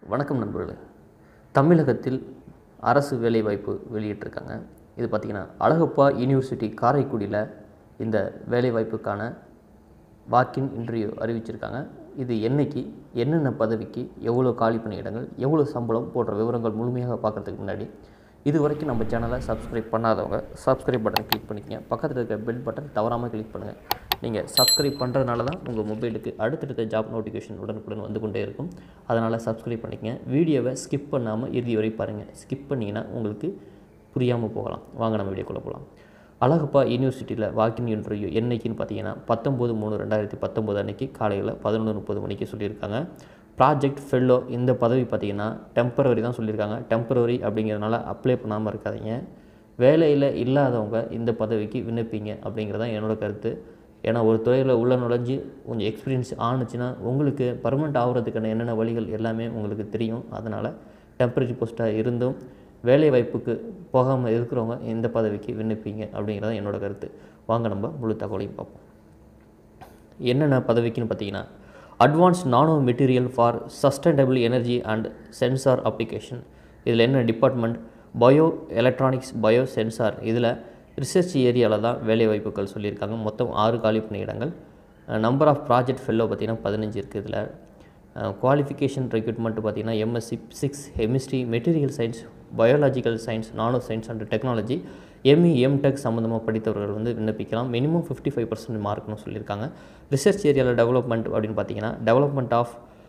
வணக்கம் நண்பர்களே தமிழகத்தில் அரசு வேலைவாய்ப்பு வெளியிட்டிருக்காங்க இது பார்த்திங்கன்னா அழகப்பா யூனிவர்சிட்டி காரைக்குடியில் இந்த வேலைவாய்ப்புக்கான வாக்கின் இன்டர்வியூ அறிவிச்சிருக்காங்க இது என்னைக்கு என்னென்ன பதவிக்கு எவ்வளோ காலி பணியிடங்கள் எவ்வளோ சம்பளம் போன்ற விவரங்கள் முழுமையாக பார்க்கறதுக்கு முன்னாடி இது வரைக்கும் நம்ம சேனலை சப்ஸ்கிரைப் பண்ணாதவங்க சப்ஸ்கிரைப் பட்டன் கிளிக் பண்ணிக்கங்க பக்கத்தில் இருக்க பெல் பட்டன் தவறாமல் கிளிக் பண்ணுங்கள் நீங்கள் சப்ஸ்கிரைப் பண்ணுறதுனால தான் உங்கள் மொபைலுக்கு அடுத்தடுத்த ஜாப் நோட்டிஃபிகேஷன் உடனுக்குடன் வந்து கொண்டே இருக்கும் அதனால் சப்ஸ்கிரைப் பண்ணிக்கங்க வீடியோவை ஸ்கிப் பண்ணாமல் இறுதி வரை பாருங்கள் ஸ்கிப் பண்ணிங்கன்னா உங்களுக்கு புரியாமல் போகலாம் வாங்க நம்ம வீடியோக்குள்ளே போகலாம் அழகப்பா யூனிவர்சிட்டியில் வாக்கின் இன்டர்வியூ என்னைக்குன்னு பார்த்தீங்கன்னா பத்தொம்போது மூணு ரெண்டாயிரத்தி பத்தொம்போது அன்னைக்கு காலையில் பதினொன்று முப்பது மணிக்கு சொல்லியிருக்காங்க ப்ராஜெக்ட் ஃபெல்லோ இந்த பதவி பார்த்தீங்கன்னா டெம்பரவரி தான் சொல்லியிருக்காங்க டெம்பரவரி அப்படிங்கிறதுனால அப்ளை பண்ணாமல் இருக்காதீங்க வேலையில் இல்லாதவங்க இந்த பதவிக்கு விண்ணப்பிங்க அப்படிங்கிறதான் என்னோட கருத்து ஏன்னா ஒரு துறையில் உள்ள நுழைஞ்சு கொஞ்சம் எக்ஸ்பீரியன்ஸ் ஆணுச்சுன்னா உங்களுக்கு பர்மனெண்ட் ஆகிறதுக்கான என்னென்ன வழிகள் எல்லாமே உங்களுக்கு தெரியும் அதனால் டெம்பரரி போஸ்ட்டாக இருந்தும் வேலை வாய்ப்புக்கு போகாமல் இருக்கிறவங்க இந்த பதவிக்கு விண்ணப்பிங்க அப்படிங்கிறது என்னோட கருத்து வாங்க நம்ம முழு தகவலையும் பார்ப்போம் என்னென்ன பதவிக்குன்னு பார்த்தீங்கன்னா advance nano material for sustainable energy and sensor application இதில் என்ன department bio electronics bio sensor இதில் ரிசர்ச் ஏரியாவில் தான் வேலை வாய்ப்புகள் சொல்லியிருக்காங்க மொத்தம் ஆறு காலி பணியிடங்கள் நம்பர் ஆஃப் ப்ராஜெக்ட் ஃபெல்லோ பார்த்திங்கன்னா பதினஞ்சு இருக்குது இதில் குவாலிஃபிகேஷன் ரெக்ரூட்மெண்ட் பார்த்திங்கன்னா MSc six chemistry material science biological science nano science and technology ME MTech சம்மந்தமாக படித்தவர்கள் வந்து விண்ணப்பிக்கலாம் மினிமம் ஃபிஃப்டி ஃபைவ் பர்சன்ட் மார்க்னு சொல்லியிருக்காங்க ரிசர்ச் ஏரியாவில் டெவலப்மெண்ட் அப்படின்னு பார்த்தீங்கன்னா development of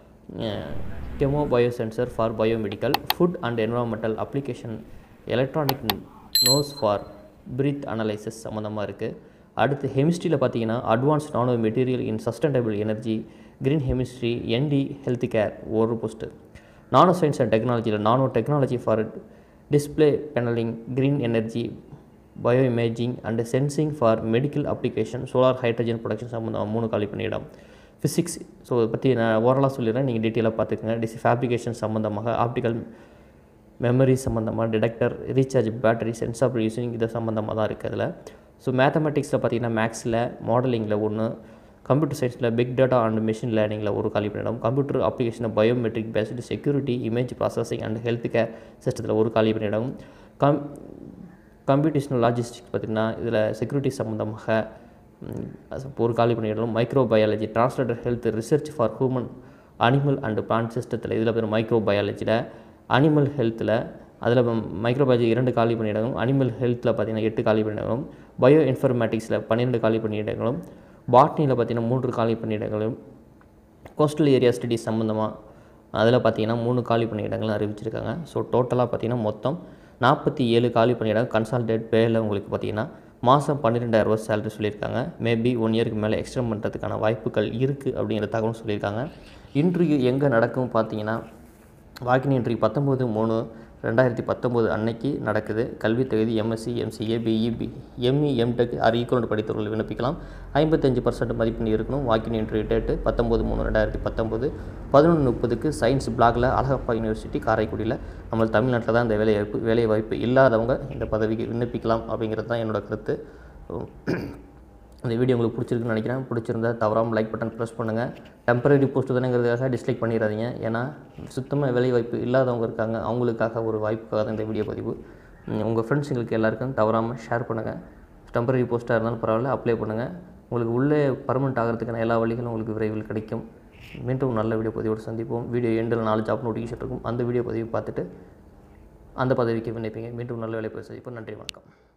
chemo bio sensor for biomedical food and environmental application electronic nose for breath analysis சம்மந்தமாக இருக்குது அடுத்து ஹெமிஸ்ட்ரியில் பார்த்தீங்கன்னா advance nano material in sustainable energy green chemistry and health care ஒரு போஸ்ட்டு நானோ சயின்ஸ் அண்ட் டெக்னாலஜியில் nano technology for display paneling green energy bio imaging and sensing for medical application solar hydrogen production சம்மந்தம் மூணு காலி பண்ணியிடம் physics so இதை பற்றி நான் ஓரலாக சொல்லிடுறேன் நீங்கள் டீட்டெயிலாக பார்த்துக்கங்க டிசி ஃபேப்ரிகேஷன் சம்மந்தமாக ஆப்டிக்கல் மெமரி சம்மந்தமாக detector recharge battery sensor using இது சம்மந்தமாக தான் இருக்குது அதில் ஸோ மேத்தமெட்டிக்ஸில் பார்த்தீங்கன்னா மேக்ஸில் மாடலிங்கில் ஒன்று கம்ப்யூட்டர் சயின்ஸில் பிக் டேட்டா அண்ட் மிஷின் லேர்னிங்கில் ஒரு காலி பண்ணிடம் computer application biometric based security image processing and health care சிஸ்டத்தில் ஒரு காலி பண்ணிடம் கம் கம்ப்யூட்டேஷனல் லாஜிஸ்டிக்ஸ் பார்த்திங்கன்னா இதில் செக்யூரிட்டி சம்மந்தமாக ஒரு காலி பண்ணிடணும் microbiology translator health research for human animal and plant சிஸ்டத்தில் இதில் பேர் மைக்ரோ பயாலஜியில் அனிமல் ஹெல்த்தில் அதில் மைக்ரோ பயாலஜி இரண்டு காலி பண்ணிடங்களும் அனிமல் ஹெல்த்தில் பார்த்திங்கன்னா எட்டு காலி பண்ணிடங்களும் பயோ இன்ஃபர்மேட்டிக்ஸில் பன்னிரெண்டு காலி பண்ணிடங்களும் பாட்னியில் பார்த்திங்கன்னா மூன்று காலி பண்ணிடங்களும் கோஸ்டல் ஏரியா ஸ்டடிஸ் சம்மந்தமாக அதில் பார்த்திங்கன்னா மூணு காலி பணியிடங்களும் அறிவிச்சிருக்காங்க ஸோ டோட்டலாக பார்த்திங்கன்னா மொத்தம் நாற்பத்தி ஏழு காலி பணியிடம் கன்சால்டேட் பேயில் உங்களுக்கு பார்த்திங்கன்னா மாதம் பன்னிரெண்டாயிரரூவா சேலரி சொல்லியிருக்காங்க மேபி ஒன் இயருக்கு மேலே எக்ஸ்டெண்ட் பண்ணுறதுக்கான வாய்ப்புகள் இருக்குது அப்படிங்கிற தகவல் சொல்லியிருக்காங்க இன்டர்வியூ எங்கே நடக்கும் பார்த்தீங்கன்னா வாக்கின் இன்டர்வியூ பத்தொம்போது மூணு ரெண்டாயிரத்தி பத்தொம்போது அன்னைக்கு நடக்குது கல்வி தகுதி எம்எஸ்சி எம்சிஏ பிஇபி எம்இ எம்டெக் ஆர் ஈக்குவல் படித்தவர்கள் விண்ணப்பிக்கலாம் ஐம்பத்தஞ்சு பர்சன்ட் மதிப்பெண் இருக்கணும் வாக்கின் இன்டர்வியூ டேட்டு பத்தொம்போது மூணு ரெண்டாயிரத்தி பத்தொம்போது பதினொன்று முப்பதுக்கு சயின்ஸ் பிளாக்ல அழகப்பா யூனிவர்சிட்டி காரைக்குடியில் நம்ம தமிழ்நாட்டில் தான் இந்த வேலைவாய்ப்பு வேலைவாய்ப்பு இல்லாதவங்க இந்த பதவிக்கு விண்ணப்பிக்கலாம் அப்படிங்கிறது தான் என்னோட கருத்து இந்த வீடியோ உங்களுக்கு பிடிச்சிருக்குன்னு நினைக்கிறேன் பிடிச்சிருந்தா தவறாமல் லைக் பட்டன் ப்ரெஸ் பண்ணுங்கள் டெம்பரரி போஸ்ட் தானேங்கிறதுக்காக டிஸ்லைக் பண்ணிடாதீங்க ஏன்னா சுத்தமாக வேலை வாய்ப்பு இல்லாதவங்க இருக்காங்க அவங்களுக்காக ஒரு வாய்ப்புக்காக தான் இந்த வீடியோ பதிவு உங்கள் ஃப்ரெண்ட்ஸுங்களுக்கு எல்லாருக்கும் தவறாமல் ஷேர் பண்ணுங்கள் டெம்பரரி போஸ்ட்டாக இருந்தாலும் பரவாயில்ல அப்ளை பண்ணுங்கள் உங்களுக்கு உள்ளே பர்மனெண்ட் ஆகிறதுக்கான எல்லா வழிகளும் உங்களுக்கு விரைவில் கிடைக்கும் மீண்டும் நல்ல வீடியோ பதிவோடு சந்திப்போம் வீடியோ எண்டில் நாலு ஜாப் நோட்டிஃபிகேஷன் இருக்கும் அந்த வீடியோ பதிவு பார்த்துட்டு அந்த பதவிக்கு விண்ணப்பிங்க மீண்டும் நல்ல வேலை போய் சந்திப்போம் நன்றி வணக்கம்